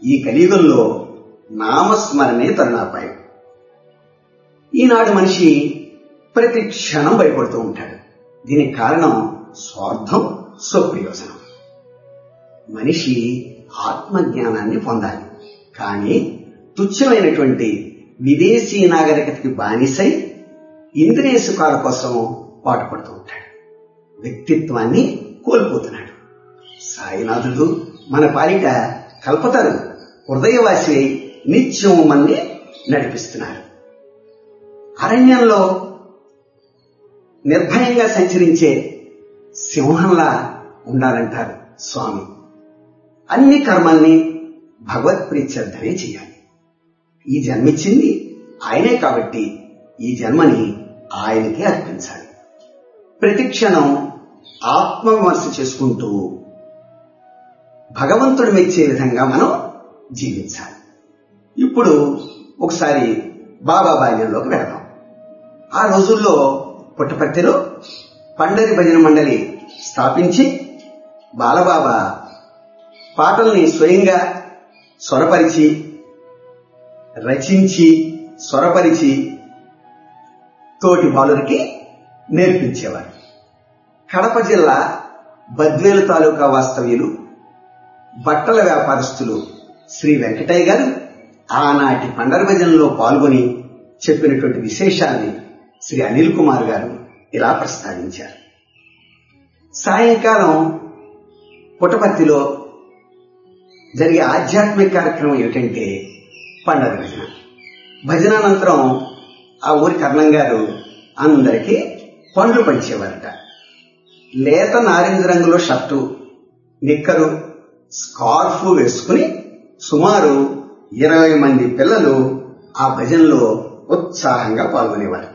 ఈ కలియుగంలో నామస్మరణే తరుణాపాయం ఈనాడు మనిషి ప్రతి క్షణం భయపడుతూ ఉంటాడు దీనికి కారణం స్వార్థం స్వప్రయోజనం మనిషి ఆత్మజ్ఞానాన్ని పొందాలి కానీ తుచ్చమైనటువంటి విదేశీ నాగరికతకి బానిసై ఇంద్రియ సుఖాల కోసం పాటుపడుతూ ఉంటాడు వ్యక్తిత్వాన్ని కోల్పోతున్నాడు సాయినాథుడు మన పాలిట కల్పతరు హృదయవాసి అయి నిత్యం మన్ని నడిపిస్తున్నారు అరణ్యంలో నిర్భయంగా సంచరించే సింహంలా ఉండాలంటారు స్వామి అన్ని కర్మల్ని భగవత్ ప్రీత్యర్థమే చేయాలి ఈ జన్మిచ్చింది ఆయనే కాబట్టి ఈ జన్మని ఆయనకే అర్పించాలి ప్రతి క్షణం ఆత్మవిమర్శ చేసుకుంటూ భగవంతుడు మెచ్చే విధంగా మనం జీవించాలి ఇప్పుడు ఒకసారి బాబా బాల్యంలోకి వెళదాం ఆ రోజుల్లో పుట్టపర్తిలో పండరి భజన మండలి స్థాపించి బాలబాబా పాటల్ని స్వయంగా స్వరపరిచి రచించి స్వరపరిచి తోటి బాలురికి నేర్పించేవారు కడప జిల్లా బద్వేలు తాలూకా వాస్తవ్యులు బట్టల వ్యాపారస్తులు శ్రీ వెంకటయ్య గారు ఆనాటి పండర భజనలో పాల్గొని చెప్పినటువంటి విశేషాన్ని శ్రీ అనిల్ కుమార్ గారు ఇలా ప్రస్తావించారు సాయంకాలం పుట్టపర్తిలో జరిగే ఆధ్యాత్మిక కార్యక్రమం ఏమిటంటే పండగ భజన భజన అనంతరం ఆ ఊరి కర్ణం గారు అందరికీ పండ్లు పంచేవారట లేత నారింజ రంగులో షర్టు నిక్కరు స్కార్ఫ్ వేసుకుని సుమారు ఇరవై మంది పిల్లలు ఆ భజనలో ఉత్సాహంగా పాల్గొనేవారట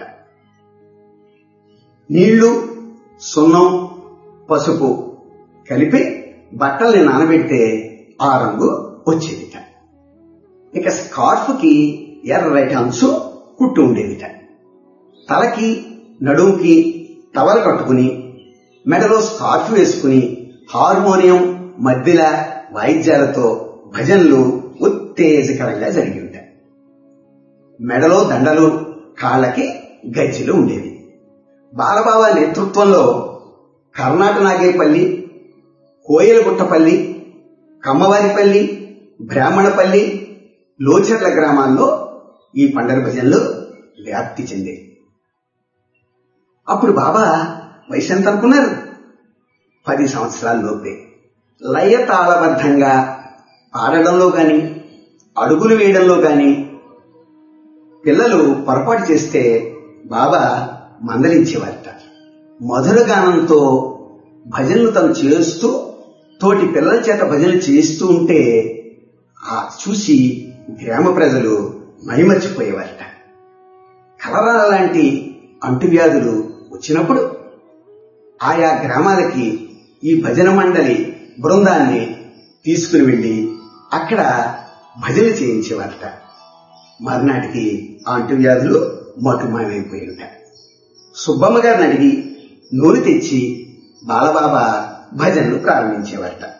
నీళ్లు సున్నం పసుపు కలిపి బట్టల్ని నానబెడితే ఆ రంగు వచ్చేదిట ఇక స్కార్ఫ్ కి ఎర్రటి అంచు కుట్టు ఉండేదిట తలకి నడుముకి టవల్ కట్టుకుని మెడలో స్కార్ఫ్ వేసుకుని హార్మోనియం మధ్యల వాయిద్యాలతో భజనలు ఉత్తేజకరంగా జరిగి ఉంటాయి మెడలో దండలు కాళ్ళకి గజ్జెలు ఉండేవి బాలబాబా నేతృత్వంలో కర్ణాట నాగేపల్లి కోయలగుట్టపల్లి కమ్మవారిపల్లి బ్రాహ్మణపల్లి లోచర్ల గ్రామాల్లో ఈ పండగ భజనలు వ్యాప్తి చెందాయి అప్పుడు బాబా వయసు ఎంత అనుకున్నారు పది సంవత్సరాల లోపే లయ తాళబద్ధంగా పాడడంలో గాని అడుగులు వేయడంలో గాని పిల్లలు పొరపాటు చేస్తే బాబా మందలించేవారట మధుర గానంతో భజనలు తను చేస్తూ తోటి పిల్లల చేత భజనలు చేస్తూ ఉంటే ఆ చూసి గ్రామ ప్రజలు మైమర్చిపోయేవారట కలరా లాంటి అంటువ్యాధులు వచ్చినప్పుడు ఆయా గ్రామాలకి ఈ భజన మండలి బృందాన్ని తీసుకుని వెళ్లి అక్కడ భజన చేయించేవారట మర్నాటికి ఆ అంటువ్యాధులు మటుమాయమైపోయి ఉంటాయి సుబ్బమ్మ గారిని అడిగి నూనె తెచ్చి బాలబాబా భజనలు ప్రారంభించేవారట